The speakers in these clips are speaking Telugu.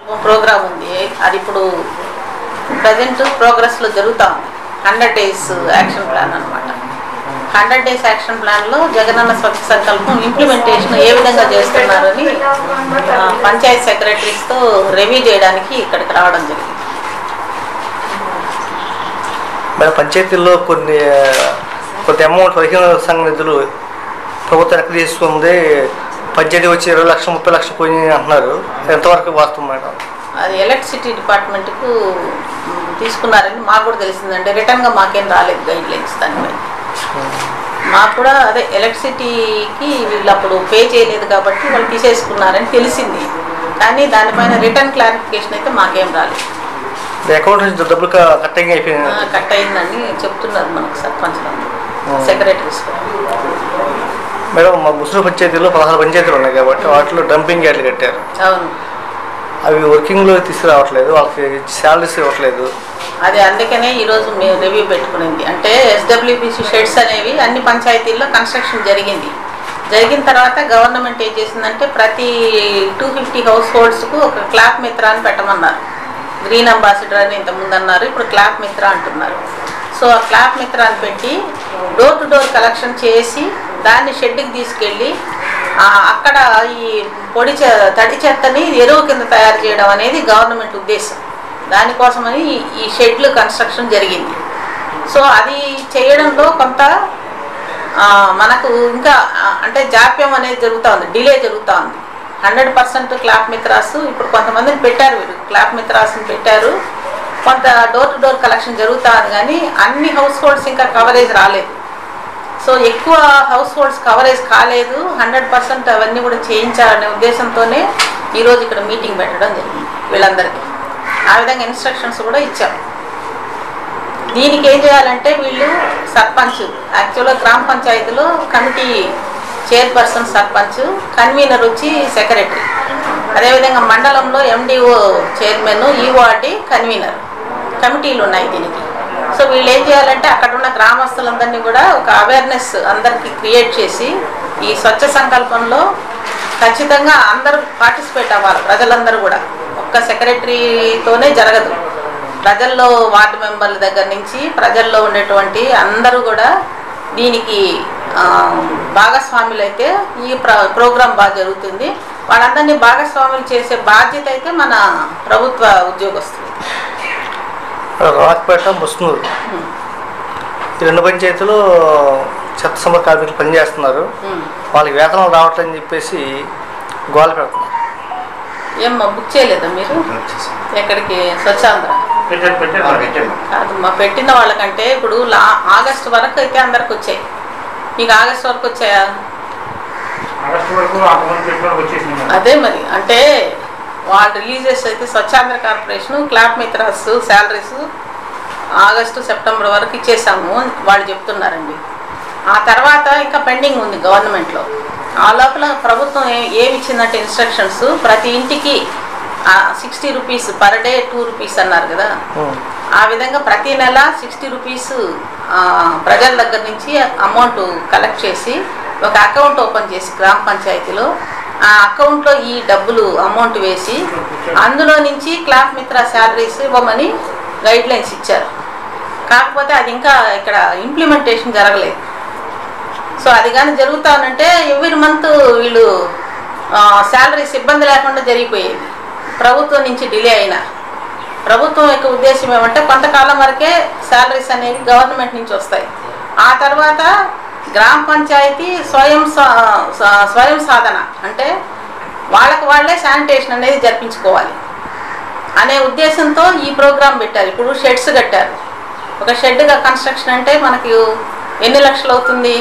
ప్రోగ్రామ్ ఉంది అది ఇప్పుడు ప్రజెంట్ ప్రోగ్రెస్లో జరుగుతూ ఉంది హండ్రెడ్ డేస్ యాక్షన్ ప్లాన్ అనమాట హండ్రెడ్ డేస్ యాక్షన్ ప్లాన్లో జగనన్న స్వచ్ఛ సంకల్పం ఇంప్లిమెంటేషన్ ఏ విధంగా చేస్తున్నారని ఆ, పంచాయత్ సెక్రటరీస్తో రివ్యూ చేయడానికి ఇక్కడికి రావడం జరిగింది మరి పంచాయతీల్లో కొన్ని కొంత అమౌంట్ పదిహేను సంఘ నిధులు ప్రభుత్వం ఎక్కడ తీసుకుంది పంచాయతీ వచ్చి ఇరవై లక్షలు ముప్పై లక్షలు పోయినాయి అంటున్నారు ఎంతవరకు వాస్తవం మేడం అది ఎలక్ట్రిసిటీ డిపార్ట్మెంట్కు మ్, తీసుకున్నారని మాకు కూడా తెలిసిందండి రిటర్న్గా మాకేం రాలేదు గైడ్ లైన్స్ దాని మీద మాకు కూడా అదే ఎలక్ట్రిసిటీకి వీళ్ళు అప్పుడు పే చేయలేదు కాబట్టి వాళ్ళు తీసేసుకున్నారని తెలిసింది కానీ దానిపైన రిటర్న్ క్లారిఫికేషన్ అయితే మాకేం రాలేదు అకౌంట్ నుంచి డబ్బులు కట్టింగ్ అయిపోయింది ఆ, కట్ అయిందని చెప్తున్నారు మనకు సర్పంచ్ సెక్రటరీస్ మేడం మా ముసలి పంచాయతీలో పదహారు పంచాయతీలు ఉన్నాయి కాబట్టి వాటిలో డంపింగ్ యార్డ్లు కట్టారు అవును అవి వర్కింగ్లో తీసుకురావట్లేదు వాళ్ళకి శాలరీస్ ఇవ్వట్లేదు అది అందుకనే ఈరోజు మేము రివ్యూ పెట్టుకునింది అంటే ఎస్డబ్ల్యూబీసీ షెడ్స్ అనేవి అన్ని పంచాయతీల్లో కన్స్ట్రక్షన్ జరిగింది జరిగిన తర్వాత గవర్నమెంట్ ఏం చేసిందంటే ప్రతి టూ ఫిఫ్టీ హౌస్ హోల్డ్స్కు ఒక క్లాప్ మిత్ర అని పెట్టమన్నారు గ్రీన్ అంబాసిడర్ అని ఇంతకుముందు అన్నారు ఇప్పుడు క్లాప్ మిత్ర అంటున్నారు సో ఆ క్లాప్ మిత్ర అని పెట్టి డోర్ టు డోర్ కలెక్షన్ చేసి దాన్ని షెడ్కి తీసుకెళ్ళి ఆ, అక్కడ ఈ పొడి చె- తడి చెత్తని ఎరువు కింద తయారు చేయడం అనేది గవర్నమెంట్ ఉద్దేశం దానికోసమని ఈ- ఈ షెడ్లు కన్స్ట్రక్షన్ జరిగింది సో అది చేయడంలో కొంత ఆ, మనకు ఇంకా ఆ, అంటే జాప్యం అనేది జరుగుతూ ఉంది డిలే జరుగుతూ ఉంది హండ్రెడ్ పర్సెంట్ క్లాప్ మిత్రాస్ ఇప్పుడు కొంతమందిని పెట్టారు వీరు క్లాప్ మిత్రాస్ని పెట్టారు కొంత డోర్ టు డోర్ కలెక్షన్ జరుగుతూ ఉంది కానీ అన్ని హౌస్ హోల్డ్స్ ఇంకా కవరేజ్ రాలేదు సో ఎక్కువ హౌస్ హోల్డ్స్ కవరేజ్ కాలేదు హండ్రెడ్ పర్సెంట్ అవన్నీ కూడా చేయించాలనే ఉద్దేశంతోనే ఈరోజు ఇక్కడ మీటింగ్ పెట్టడం జరిగింది వీళ్ళందరికీ ఆ విధంగా ఇన్స్ట్రక్షన్స్ కూడా ఇచ్చాం దీనికి ఏం చేయాలంటే వీళ్ళు సర్పంచ్ యాక్చువల్గా గ్రామ పంచాయతీలో కమిటీ చైర్పర్సన్ సర్పంచ్ కన్వీనర్ వచ్చి సెక్రటరీ అదేవిధంగా మండలంలో ఎండిఓ చైర్మన్ ఈఓఆర్డి కన్వీనర్ కమిటీలు ఉన్నాయి దీనికి సో వీళ్ళు ఏం చేయాలంటే అక్కడ ఉన్న గ్రామస్తులందరినీ కూడా ఒక అవేర్నెస్ అందరికీ క్రియేట్ చేసి ఈ స్వచ్ఛ సంకల్పంలో ఖచ్చితంగా అందరూ పార్టిసిపేట్ అవ్వాలి ప్రజలందరూ కూడా ఒక్క సెక్రటరీతోనే జరగదు ప్రజల్లో వార్డు మెంబర్ల దగ్గర నుంచి ప్రజల్లో ఉండేటువంటి అందరూ కూడా దీనికి ఆ, భాగస్వాములు అయితే ఈ ప్ర ప్రోగ్రాం బాగా జరుగుతుంది వాళ్ళందరినీ భాగస్వాములు చేసే బాధ్యత అయితే మన ప్రభుత్వ ఉద్యోగస్తులు రాక్పేట ముస్నూరు ఈ రెండు పంచాయతీలు చెత్త సంబర కార్మికులు పనిచేస్తున్నారు ఉమ్. వాళ్ళకి వేతనం రావట్లేదని చెప్పేసి గోల పెడుతున్నారు ఏమ్మా బుక్ చేయలేదా మీరు ఎక్కడికి స్వచ్ఛాంధ్ర కాదు మా పెట్టిన వాళ్ళకంటే ఇప్పుడు లా ఆగస్ట్ వరకు అయితే అందరికి వచ్చాయి మీకు ఆగస్ట్ వరకు వచ్చాయా ఆగస్టు వరకు అంతమంది పెట్టిన వచ్చేసింది మేడం. అదే మరి అంటే వాళ్ళు రిలీజెస్ అయితే స్వచ్ఛాంధ్ర కార్పొరేషన్ క్లాప్ మిత్రాస్ శాలరీస్ ఆగస్టు సెప్టెంబర్ వరకు ఇచ్చేసాము అని వాళ్ళు చెప్తున్నారండి ఆ తర్వాత ఇంకా పెండింగ్ ఉంది గవర్నమెంట్లో ఆ లోపల ప్రభుత్వం ఏ- ఏమి ఇచ్చిందంటే ఇన్స్ట్రక్షన్స్ ప్రతి ఇంటికి sixty rupees per day two rupees అన్నారు కదా ఉం. ఆ విధంగా ప్రతి నెల సిక్స్టీ రూపీస్ ప్రజల దగ్గర నుంచి అమౌంట్ కలెక్ట్ చేసి ఒక అకౌంట్ ఓపెన్ చేసి గ్రామ పంచాయతీలో ఆ అకౌంట్లో ఈ డబ్బులు అమౌంట్ వేసి అందులో నుంచి క్లాప్ మిత్ర శాలరీస్ ఇవ్వమని గైడ్ లైన్స్ ఇచ్చారు కాకపోతే అది ఇంకా ఇక్కడ ఇంప్లిమెంటేషన్ జరగలేదు సో అది కానీ జరుగుతానంటే ఎవ్రీ మంత్ వీళ్ళు శాలరీస్ ఇబ్బంది లేకుండా జరిగిపోయేది ప్రభుత్వం నుంచి డిలే అయినా ప్రభుత్వం యొక్క ఉద్దేశం ఏమంటే కొంతకాలం వరకే శాలరీస్ అనేవి గవర్నమెంట్ నుంచి వస్తాయి ఆ తర్వాత గ్రామ పంచాయతీ స్వయం సా- సా- స్వయం సాధన అంటే వాళ్ళకి వాళ్ళే శానిటేషన్ అనేది జరిపించుకోవాలి అనే ఉద్దేశంతో ఈ ప్రోగ్రాం పెట్టారు ఇప్పుడు షెడ్స్ కట్టారు ఒక షెడ్గా కన్స్ట్రక్షన్ అంటే మనకి ఎన్ని లక్షలు అవుతుంది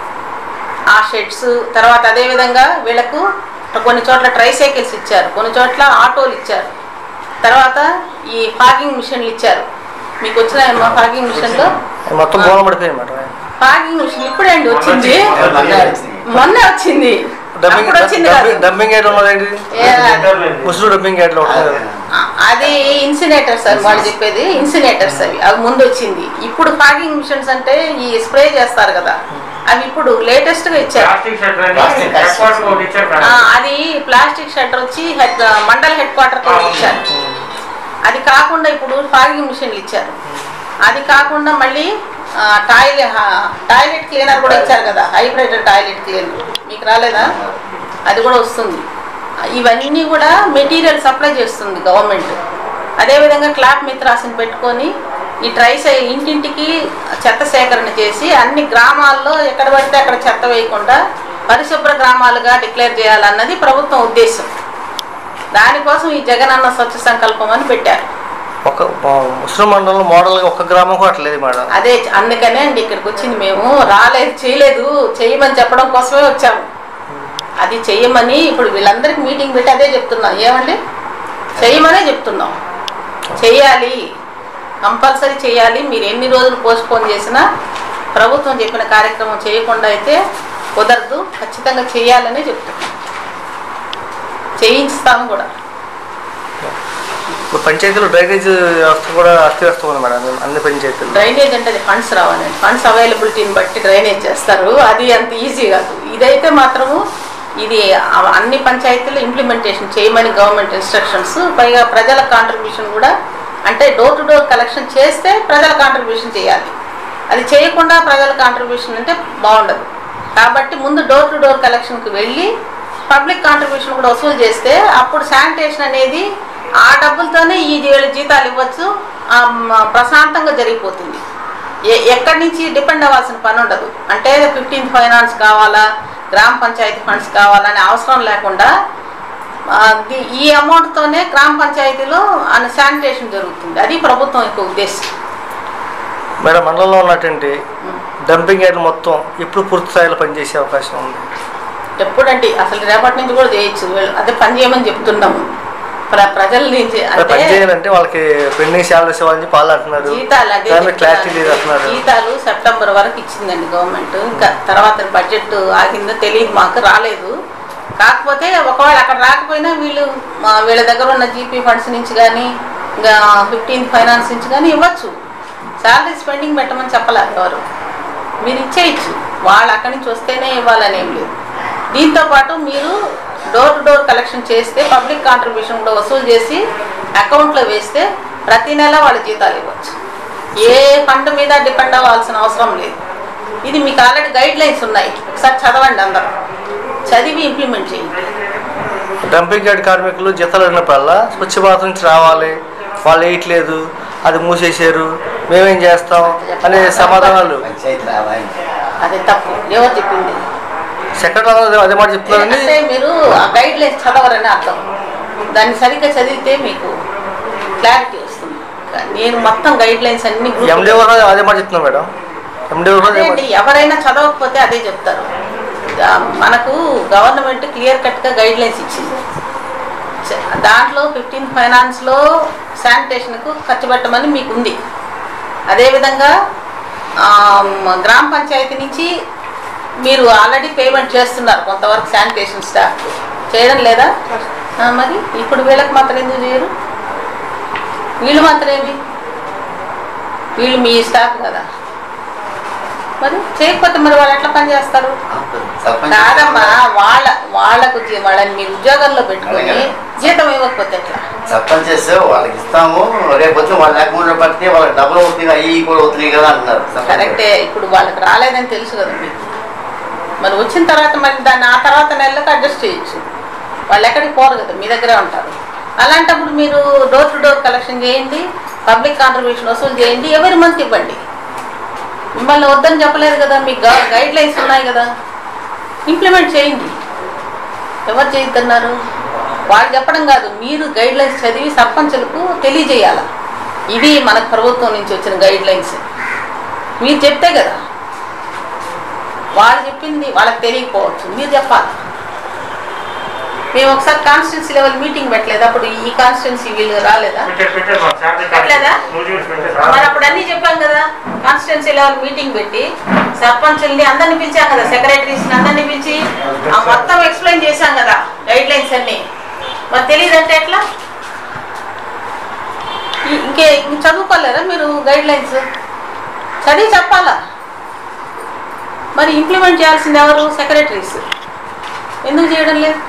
ఆ షెడ్స్ తర్వాత అదేవిధంగా వీళ్ళకు కొన్ని చోట్ల ట్రైసైకిల్స్ ఇచ్చారు కొన్ని చోట్ల ఆటోలు ఇచ్చారు తర్వాత ఈ ఫాగింగ్ మిషన్లు ఇచ్చారు మీకు వచ్చిన ఫాగింగ్ మిషన్లో అవి మొత్తం మూలం పడిపోయాయి మేడం ఫాగింగ్ మిషన్ ఇప్పుడే అండి వచ్చింది మొన్న వచ్చింది డబ్బింగ్ అప్పుడు వచ్చింది కాదు డబ్బింగ్ యార్డ్ ఉన్నదండి ఏ- ముసురు డబ్బింగ్ యార్డ్లో ఉంటుంది కదా. ఆ- అది ఇన్సినేటర్స్ అని వాళ్ళు చెప్పేది ఇన్సినేటర్స్ అవి అవి ముందు వచ్చింది ఇప్పుడు ఫాగింగ్ మిషన్స్ అంటే ఈ స్ప్రే చేస్తారు కదా అవి ఇప్పుడు లేటెస్ట్గా ఇచ్చారు ప్లాస్టిక్ షట్టర్ అని ప్లాస్టిక్ హెడ్ క్వార్టర్ ఒకటి ఇచ్చారు ఆ, మేడం. అది ప్లాస్టిక్ షట్టర్ వచ్చి హెడ్ మండల హెడ్ క్వార్టర్ తో ఇచ్చారు అది కాకుండా ఇప్పుడు ఫాగింగ్ మిషన్లు ఇచ్చారు అది కాకుండా మళ్ళీ టాయిలెట్ టాయిలెట్ క్లీనర్ కూడా ఇచ్చారు కదా హైబ్రిడ్ టాయిలెట్ క్లీనర్ మీకు రాలేదా అది కూడా వస్తుంది ఇవన్నీ కూడా మెటీరియల్ సప్లై చేస్తుంది గవర్నమెంట్ అదేవిధంగా క్లాప్ మిత్రాస్ని పెట్టుకొని ఈ ట్రైస్ ఇంటింటికి చెత్త సేకరణ చేసి అన్ని గ్రామాల్లో ఎక్కడ పడితే అక్కడ చెత్త వేయకుండా పరిశుభ్ర గ్రామాలుగా డిక్లేర్ చేయాలన్నది ప్రభుత్వం ఉద్దేశం దానికోసం ఈ జగనన్న స్వచ్ఛ సంకల్పం అని పెట్టారు ఒక ముస్లిం మండలంలో మోడల్గా ఒక గ్రామం కూడా అట్లేదు మేడం అదే అందుకనే అండి ఇక్కడికి వచ్చింది మేము రాలేదు చేయలేదు చేయమని చెప్పడం కోసమే వచ్చాము అది చెయ్యమని ఇప్పుడు వీళ్ళందరికీ మీటింగ్ పెట్టి అదే చెప్తున్నాం ఏమండి చెయ్యమనే చెప్తున్నాం చెయ్యాలి కంపల్సరీ చేయాలి మీరు ఎన్ని రోజులు పోస్ట్పోన్ చేసినా ప్రభుత్వం చెప్పిన కార్యక్రమం చేయకుండా అయితే కుదరదు ఖచ్చితంగా చేయాలని చెప్తున్నాం చేయించుతాం కూడా ఇప్పుడు పంచాయతీలో డ్రైనేజ్ వ్యవస్థ కూడా అస్తవ్యస్తం ఉంది మేడం అన్ని పంచాయతీల్లో డ్రైనేజ్ అంటే అది ఫండ్స్ రావాలండి ఫండ్స్ అవైలబిలిటీని బట్టి డ్రైనేజ్ చేస్తారు అది అంత ఈజీ కాదు ఇదైతే మాత్రము ఇది అ- అన్ని పంచాయతీలు ఇంప్లిమెంటేషన్ చేయమని గవర్నమెంట్ ఇన్స్ట్రక్షన్స్ పైగా ప్రజల కాంట్రిబ్యూషన్ కూడా అంటే డోర్ టు డోర్ కలెక్షన్ చేస్తే ప్రజల కాంట్రిబ్యూషన్ చేయాలి అది చేయకుండా ప్రజల కాంట్రిబ్యూషన్ అంటే బాగుండదు కాబట్టి ముందు డోర్ టు డోర్ కలెక్షన్కి వెళ్ళి పబ్లిక్ కాంట్రిబ్యూషన్ కూడా వసూలు చేస్తే అప్పుడు శానిటేషన్ అనేది ఆ డబ్బులతోనే ఈ వీళ్ళ జీతాలు ఇవ్వచ్చు ఆ, మ- ప్రశాంతంగా జరిగిపోతుంది ఎ- ఎక్కడి నుంచి డిపెండ్ అవ్వాల్సిన పని ఉండదు అంటే ఫిఫ్టీన్త్ ఫైనాన్స్ కావాలా గ్రామ పంచాయతీ ఫండ్స్ కావాలని అవసరం లేకుండా ఆ, ది- ఈ అమౌంట్తోనే గ్రామ పంచాయతీలో శానిటేషన్ జరుగుతుంది అది ప్రభుత్వం యొక్క ఉద్దేశం మేడం మండలంలో ఉన్నటువంటి డంపింగ్ యార్డ్ మొత్తం ఎప్పుడు పూర్తి స్థాయిలో పనిచేసే అవకాశం ఉంది ఎప్పుడంటే అసలు రేపటి నుంచి కూడా చేయొచ్చు వీళ్ళు అదే పని చేయమని చెప్తున్నాము ప్ర ప్రజల నుంచి మరి పని అంటే చేయాలంటే వాళ్ళకి పెండింగ్ శాలరీస్ ఇవ్వాలని చెప్పి వాళ్ళు అంటున్నారు జీతాలు అదే దాని మీద క్లారిటీ లేదు చెప్తున్నాను. అంటున్నారు జీతాలు సెప్టెంబర్ వరకు ఇచ్చిందండి గవర్నమెంట్ ఇంకా తర్వాత బడ్జెట్ ఆగిందో తెలియదు మాకు రాలేదు కాకపోతే ఒకవేళ అక్కడ రాకపోయినా వీళ్ళు మా వీళ్ళ దగ్గర ఉన్న జీపీ ఫండ్స్ నుంచి కానీ ఇంకా ఫిఫ్టీన్త్ ఫైనాన్స్ నుంచి కానీ ఇవ్వచ్చు శాలరీ స్పెండింగ్ పెట్టమని చెప్పలేదు ఎవరు మీరు ఇచ్చేయచ్చు వాళ్ళు అక్కడి నుంచి వస్తేనే ఇవ్వాలని ఏం లేదు దీంతో పాటు మీరు డోర్ టు డోర్ కలెక్షన్ చేస్తే పబ్లిక్ కాంట్రిబ్యూషన్ కూడా వసూలు చేసి అకౌంట్లో వేస్తే ప్రతి నెల వాళ్ళ జీతాలు ఇవ్వచ్చు ఏ ఫండ్ మీద డిపెండ్ అవ్వాల్సిన అవసరం లేదు ఇది మీకు ఆల్రెడీ గైడ్ లైన్స్ ఉన్నాయి ఒకసారి చదవండి అందరూ చదివి ఇంప్లిమెంట్ చేయండి డంపింగ్ యార్డ్ కార్మికులు జీతాలు అడిగినప్పుడల్లా స్వచ్ఛ భారత్ నుంచి రావాలి వాళ్ళు వేయట్లేదు అది మూసేశారు మేమేం చేస్తాం అనే సమాధానాలు పంచాయతీ రావాలి అదే తప్పు ఎవరు చెప్పింది సెక్రటరీ అదే- అదే మాట చెప్తున్నారండి అంటే మీరు ఆ గైడ్ లైన్స్ చదవరని అర్థం దాన్ని సరిగ్గా చదివితే మీకు క్లారిటీ వస్తుంది నేను మొత్తం గైడ్ లైన్స్ అన్ని group లో- ఎండి అదే మాట చెప్తున్నాం మేడం ఎండి అదే అదే మాట అండి ఎవరైనా చదవకపోతే అదే చెప్తారు ఆ, మనకు గవర్నమెంట్ క్లియర్ కట్గా గైడ్ లైన్స్ ఇచ్చింది చ- దాంట్లో ఫిఫ్టీన్ ఫైనాన్స్లో శానిటేషన్కు ఖర్చు పెట్టమని మీకు ఉంది అదేవిధంగా ఆ, మ- గ్రామ పంచాయతీ నుంచి మీరు ఆల్రెడీ పేమెంట్ చేస్తున్నారు కొంతవరకు శానిటేషన్ స్టాఫ్ చేయడం లేదా ఆ, మరి ఇప్పుడు వీళ్ళకి మాత్రం ఎందుకు చేయరు వీళ్ళు మాత్రం ఏమి వీళ్ళు మీ స్టాఫ్ కదా మరి చేయకపోతే మరి వాళ్ళు ఎట్లా పని చేస్తారు సర్పంచ్ కాదమ్మా వాళ్ళ వాళ్ళకు జీ- వాళ్ళని మీరు ఉద్యోగంలో పెట్టుకొని అలాగే. జీతం ఇవ్వకపోతే ఎట్లా సర్పంచ్ చేస్తే వాళ్ళకి ఇస్తాము రేపు వచ్చి వాళ్ళ అకౌంట్లో పడితే వాళ్ళకి డబ్బులు అవుతుంది అవి కూడా అవుతున్నాయి కదా అంటున్నారు సర్పంచ్. కరెక్టే ఇప్పుడు వాళ్ళకి రాలేదని తెలుసు కదా మీకు మరి వచ్చిన తర్వాత మరి దాన్ని ఆ తర్వాత నెలలకు అడ్జస్ట్ చేయొచ్చు వాళ్ళు ఎక్కడికి పోరు కదా మీ దగ్గరే ఉంటారు అలాంటప్పుడు మీరు డోర్ టు డోర్ కలెక్షన్ చేయండి పబ్లిక్ కాంట్రిబ్యూషన్ వసూలు చేయండి ఎవరి మంత్ ఇవ్వండి మిమ్మల్ని వద్దని చెప్పలేదు కదా మీకు గైడ్ లైన్స్ ఉన్నాయి కదా ఇంప్లిమెంట్ చేయండి ఎవరు చేయొద్దన్నారు వాళ్ళు చెప్పడం కాదు మీరు గైడ్ లైన్స్ చదివి సర్పంచులకు తెలియజేయాల ఇవి మనకు ప్రభుత్వం నుంచి వచ్చిన గైడ్ లైన్స్ మీరు చెప్తే కదా వాళ్ళు చెప్పింది వాళ్ళకి తెలియకపోవచ్చు మీరు చెప్పాలి మేము ఒకసారి కాన్స్టిట్యున్సీ లెవెల్ మీటింగ్ పెట్టలేదు అప్పుడు ఈ కాన్స్టిట్యున్సీ వీళ్ళు రాలేదా పెట్టారు, పెట్టారు మా శాలరీ పెట్టలేదా? నూరు యూనిట్స్ పెట్టారు. మరి అప్పుడు అన్నీ చెప్పాం కదా కాన్స్టిట్యున్సీ లెవెల్ మీటింగ్ పెట్టి సర్పంచుల్ని అందరిని పిలిచాం కదా సెక్రటరీస్ని అందరిని పిలిచి ఆ మొత్తం ఎక్స్ప్లెయిన్ చేశాం కదా గైడ్ లైన్స్ అన్ని మరి తెలియదంటే ఎట్లా ఈ- ఇంకే ఇంక చదువుకోలేరా మీరు గైడ్ లైన్స్ చదివి చెప్పాలా మరి ఇంప్లిమెంట్ చేయాల్సింది ఎవరు సెక్రటరీస్ ఎందుకు చేయడం లేదు